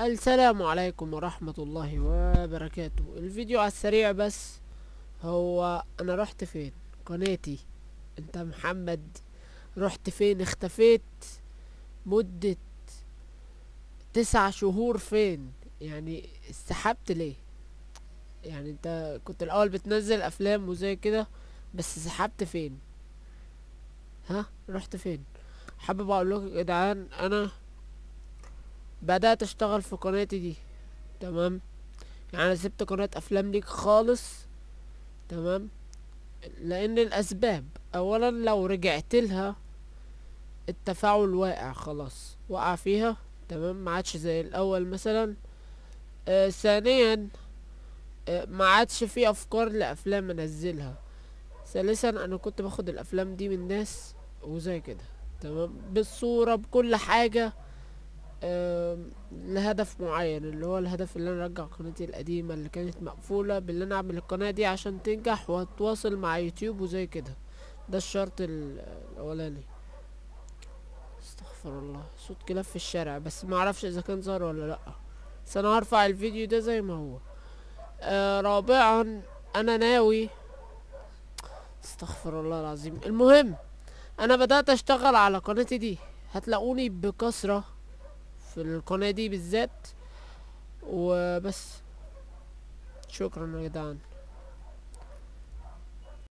السلام عليكم ورحمة الله وبركاته الفيديو على السريع بس هو انا رحت فين قناتي انت محمد رحت فين اختفيت مدة تسع شهور فين يعني استحبت ليه يعني انت كنت الاول بتنزل افلام وزي كده بس سحبت فين ها رحت فين حابب اقول لكم يا جدعان انا بدأت اشتغل في قناتي دي تمام يعني انا سبت قناة افلام ليك خالص تمام لان الاسباب اولا لو رجعت لها التفاعل واقع خلاص وقع فيها تمام ما عادش زي الاول مثلا آه ثانيا آه ما عادش في افكار لافلام انزلها ثالثا انا كنت باخد الافلام دي من ناس وزي كده تمام بالصورة بكل حاجة آم، لهدف معين اللي هو الهدف اللي انا ارجع قناتي القديمة اللي كانت مقفولة باللي انا اعمل القناة دي عشان تنجح واتواصل مع يوتيوب وزي كده ده الشرط ال- الاولاني استغفر الله صوت كلاب في الشارع بس ما اعرفش اذا كان ظهر ولا لا بس انا هرفع الفيديو ده زي ما هو آه رابعا انا ناوي استغفر الله العظيم المهم انا بدأت اشتغل على قناتي دي هتلاقوني بكثرة في القناة دي بالذات وبس شكرا يا جدعان